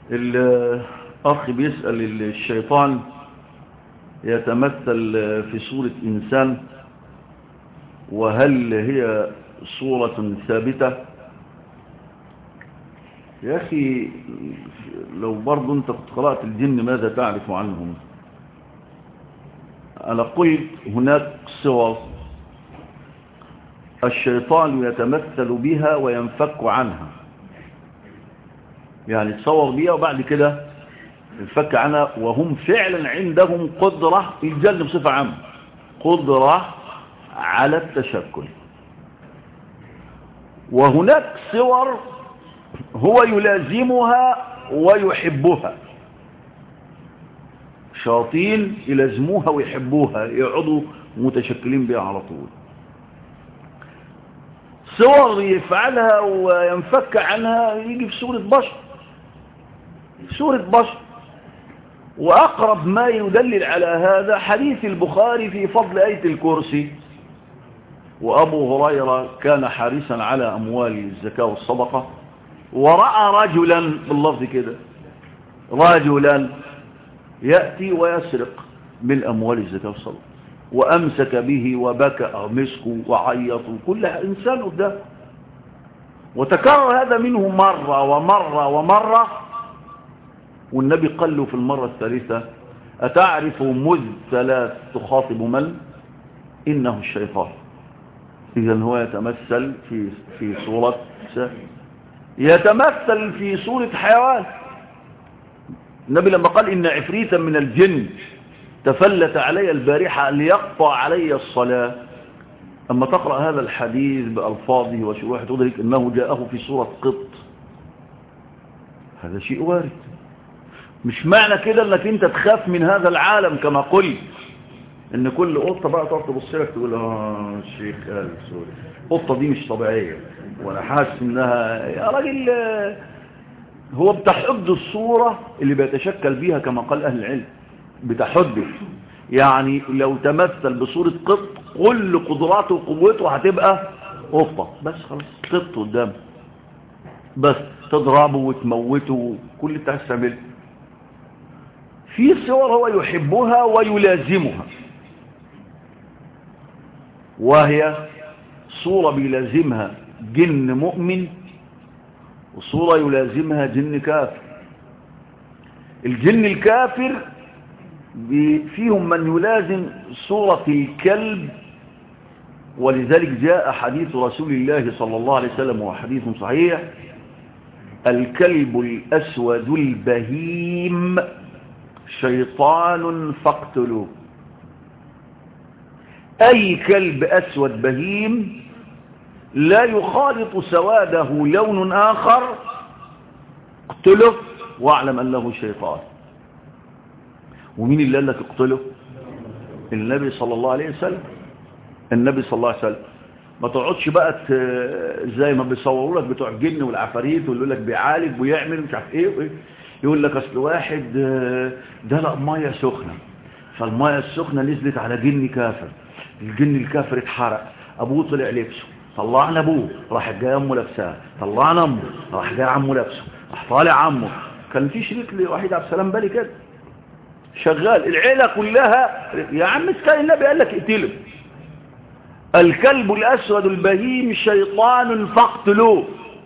الأخ بيسأل الشيطان يتمثل في صورة إنسان وهل هي صورة ثابتة يا أخي لو برضو أنت قد قرأت الجن ماذا تعرف عنهم أنا قلت هناك صور الشيطان يتمثل بها وينفك عنها يعني تصور بيها وبعد كده ينفك عنها وهم فعلا عندهم قدرة الجن بصفة عامة قدرة على التشكل وهناك صور هو يلازمها ويحبها شياطين يلازموها ويحبوها يقعدوا متشكلين بها على طول صور يفعلها وينفك عنها يجي في سورة بشر في سورة بشر وأقرب ما يدلل على هذا حديث البخاري في فضل آية الكرسي وأبو هريرة كان حارسا على أموال الزكاة والصدقة ورأى رجلا باللفظ كده رجلا يأتي ويسرق من أموال الزكاة والصدقة وأمسك به وبكى مسكه وعيط كل إنسان قدام وتكرر هذا منه مرة ومرة ومرة والنبي قال له في المرة الثالثة أتعرف مذ ثلاث تخاطب من إنه الشيطان إذا هو يتمثل في في صورة يتمثل في صورة حيوان النبي لما قال إن عفريتا من الجن تفلت علي البارحة ليقطع علي الصلاة أما تقرأ هذا الحديث بألفاظه وشروحه تدرك أنه جاءه في صورة قط هذا شيء وارد مش معنى كده أنك أنت تخاف من هذا العالم كما قلت ان كل قطة بقى تقعد تبص لك تقول اه الشيخ قال سوري القطة دي مش طبيعية وانا حاسس انها يا راجل هو بتحد الصورة اللي بيتشكل بيها كما قال اهل العلم بتحدث يعني لو تمثل بصورة قط كل قدراته وقوته هتبقى قطة بس خلاص قط قدام بس تضربه وتموته كل اللي عايز تعمله في صور هو يحبها ويلازمها وهي صورة بيلازمها جن مؤمن وصورة يلازمها جن كافر الجن الكافر فيهم من يلازم صورة الكلب ولذلك جاء حديث رسول الله صلى الله عليه وسلم وحديث صحيح الكلب الأسود البهيم شيطان فاقتلوه أي كلب أسود بهيم لا يخالط سواده لون آخر اقتله واعلم أنه شيطان ومين اللي قال لك اقتله النبي صلى الله عليه وسلم النبي صلى الله عليه وسلم ما تقعدش بقى زي ما بيصوروا لك بتوع الجن والعفاريت ويقول لك بيعالج ويعمل مش عارف ايه وايه يقول لك اصل واحد دلق ميه سخنه فالميه السخنه نزلت على جن كافر الجن الكافر اتحرق ابوه طلع لبسه طلعنا ابوه راح جاي امه لابساه طلعنا امه راح جاي عمه لابسه راح طالع عمه كان في شريك لوحيد عبد السلام بالي كده شغال العيله كلها يا عم كان النبي قال لك اقتله الكلب الاسود البهيم شيطان فاقتلوه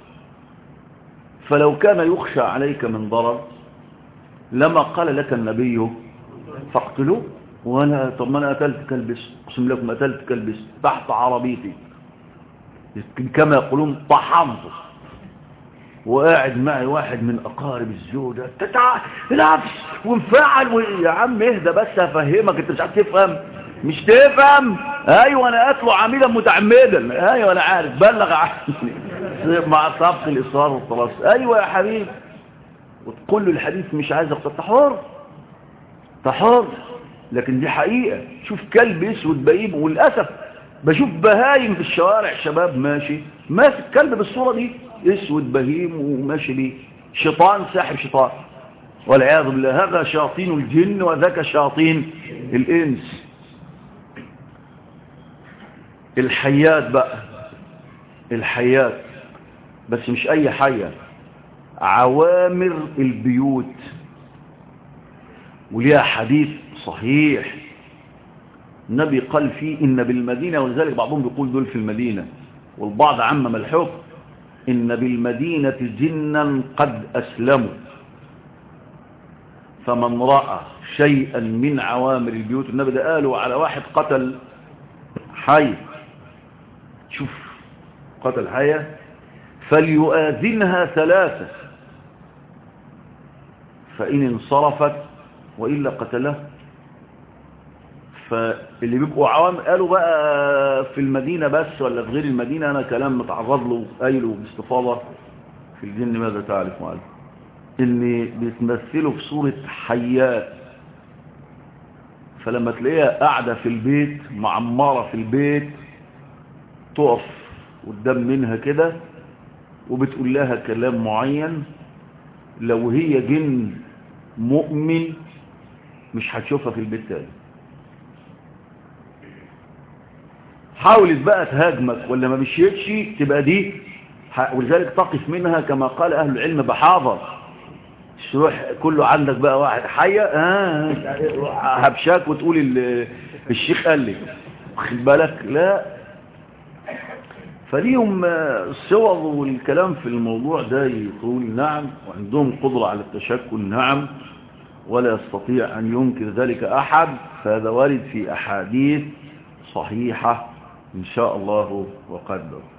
فلو كان يخشى عليك من ضرر لما قال لك النبي فاقتلوه وانا طب ما انا قتلت كلب اقسم لكم قتلت كلب تحت عربيتي كما يقولون طحنته وقاعد معي واحد من اقارب الزوجة تتع نفس وانفعل و... يا عم اهدى بس افهمك انت مش عارف تفهم مش تفهم ايوه انا قتله عميدا متعمدا ايوه انا عارف بلغ عني مع سبق الاصرار والخلاص ايوه يا حبيبي وتقول له الحديث مش عايز اقتل تحر تحر لكن دي حقيقة شوف كلب اسود بهيم وللأسف بشوف بهايم في الشوارع شباب ماشي ماسك كلب بالصورة دي اسود بهيم وماشي بيه شيطان ساحب شيطان والعياذ بالله هذا شياطين الجن وذاك شياطين الإنس الحيات بقى الحيات بس مش أي حية عوامر البيوت وليها حديث صحيح النبي قال فيه إن بالمدينة ولذلك بعضهم بيقول دول في المدينة والبعض عمم الحكم إن بالمدينة جنا قد أسلموا فمن رأى شيئا من عوامر البيوت النبي ده قالوا على واحد قتل حي شوف قتل حية فليؤذنها ثلاثة فإن انصرفت وإلا قتله فاللي بيبقوا عوام قالوا بقى في المدينة بس ولا في غير المدينة أنا كلام متعرض له قايله باستفاضة في الجن ماذا تعرف معلم اللي بيتمثلوا في صورة حيات فلما تلاقيها قاعدة في البيت معمرة في البيت تقف قدام منها كده وبتقول لها كلام معين لو هي جن مؤمن مش هتشوفها في البيت تاني حاولت بقى تهاجمك ولا ما مشيتش تبقى دي ولذلك تقف منها كما قال أهل العلم بحاضر تروح كله عندك بقى واحد حية آه هبشاك وتقول الشيخ قال لي واخد بالك لا فليهم الصور والكلام في الموضوع ده يقول نعم وعندهم قدرة على التشكل نعم ولا يستطيع أن ينكر ذلك أحد فهذا وارد في أحاديث صحيحة إن شاء الله وقدر